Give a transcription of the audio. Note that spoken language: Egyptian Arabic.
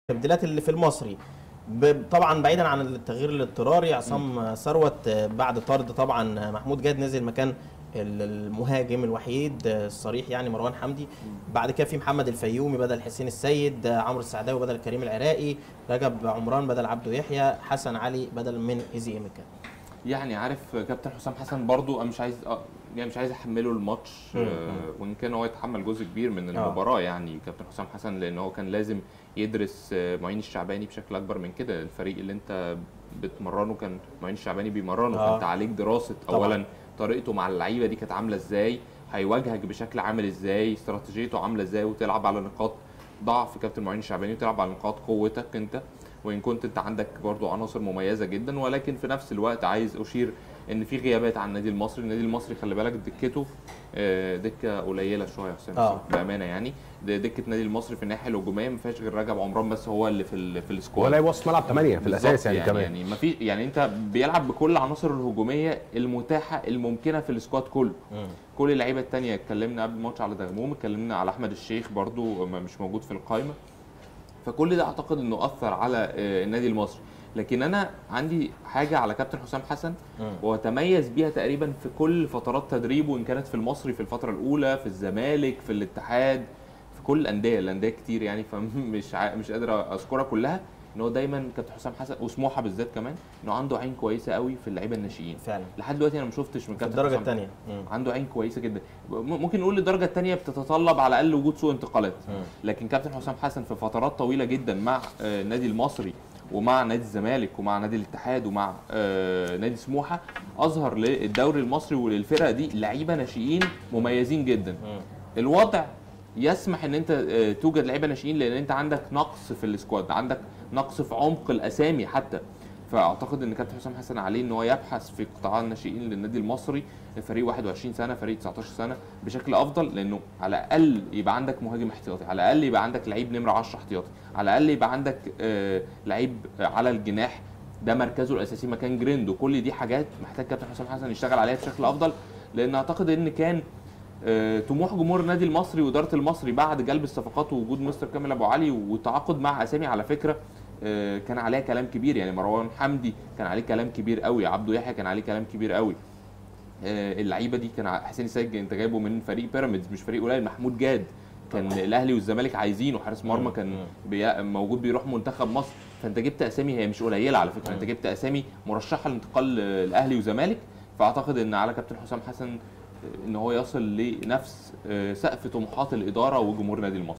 التبديلات اللي في المصري ب- طبعا بعيدا عن التغيير الاضطراري عصام ثروت آه، بعد طرد طبعا محمود جاد نزل مكان ال- المهاجم الوحيد آه، الصريح يعني مروان حمدي بعد كده في محمد الفيومي بدل حسين السيد آه، عمرو السعداوي بدل كريم العراقي رجب عمران بدل عبده يحيى حسن علي بدل من ايزي ايميكا يعني عارف كابتن حسام حسن برضو انا مش عايز آه، يعني مش عايز احمله الماتش مم. آه، وان كان هو يتحمل جزء كبير من آه. المباراه يعني كابتن حسام حسن لان هو كان لازم يدرس آه، معين الشعباني بشكل اكبر من كده الفريق اللي انت بتمرنه كان معين الشعباني بيمرنه آه. فانت عليك دراسه طبعاً. اولا طريقته مع اللعيبه دي كانت عامله ازاي هيواجهك بشكل عامل ازاي استراتيجيته عامله ازاي وتلعب على نقاط ضعف كابتن معين الشعباني وتلعب على نقاط قوتك انت وان كنت انت عندك برضو عناصر مميزه جدا ولكن في نفس الوقت عايز اشير ان في غيابات عن النادي المصري النادي المصري خلي بالك دكته آه، دكه قليله شويه يا حسام آه. بامانه يعني ده دكه النادي المصري في الناحيه الهجوميه ما فيهاش غير رجب عمران بس هو اللي في ال- في السكواد هو لاعب وسط ملعب 8 في الاساس بالظبط يعني, كمان يعني ما في يعني انت بيلعب بكل العناصر الهجوميه المتاحه الممكنه في السكواد كله كل اللعيبه التانية اتكلمنا قبل الماتش على دغموم اتكلمنا على احمد الشيخ برضو ما- مش موجود في القائمه فكل ده اعتقد انه اثر على آه، النادي المصري لكن انا عندي حاجه على كابتن حسام حسن وتميز بيها تقريبا في كل فترات تدريبه ان كانت في المصري في الفتره الاولى في الزمالك في الاتحاد في كل الانديه الانديه كتير يعني فمش ع... مش قادر اذكرها كلها ان هو دايما كابتن حسام حسن وسموحه بالذات كمان انه عنده عين كويسه قوي في اللعيبه الناشئين فعلا لحد دلوقتي انا ما شفتش من في كابتن الدرجه حسام الثانيه عنده عين كويسه جدا م- ممكن نقول الدرجه الثانيه بتتطلب على الاقل وجود سوق انتقالات لكن كابتن حسام حسن في فترات طويله جدا مع آه، النادي المصري ومع نادي الزمالك ومع نادي الاتحاد ومع آه، نادي سموحه اظهر للدوري المصري وللفرقه دي لعيبه ناشئين مميزين جدا الوضع يسمح ان انت آه، توجد لعيبه ناشئين لان انت عندك نقص في السكواد عندك نقص في عمق الاسامي حتى فاعتقد ان كابتن حسام حسن عليه ان هو يبحث في قطاع الناشئين للنادي المصري فريق 21 سنه فريق 19 سنه بشكل افضل لانه على الاقل يبقى عندك مهاجم احتياطي على الاقل يبقى عندك لعيب نمره 10 احتياطي على الاقل يبقى عندك آه، لعيب على الجناح ده مركزه الاساسي مكان جريندو كل دي حاجات محتاج كابتن حسام حسن يشتغل عليها بشكل افضل لان اعتقد ان كان آه، طموح جمهور النادي المصري واداره المصري بعد جلب الصفقات ووجود مستر كامل ابو علي والتعاقد مع اسامي على فكره آه، كان عليها كلام كبير يعني مروان حمدي كان عليه كلام كبير قوي عبده يحيى كان عليه كلام كبير قوي آه، اللعيبه دي كان ع- حسين السيد انت جايبه من فريق بيراميدز مش فريق قليل محمود جاد كان الاهلي والزمالك عايزينه حارس مرمى كان بي... موجود بيروح منتخب مصر فانت جبت اسامي هي مش قليله على فكره انت جبت اسامي مرشحه للانتقال آه، الاهلي والزمالك فاعتقد ان على كابتن حسام حسن آه، ان هو يصل لنفس آه، سقف طموحات الاداره وجمهور النادي المصري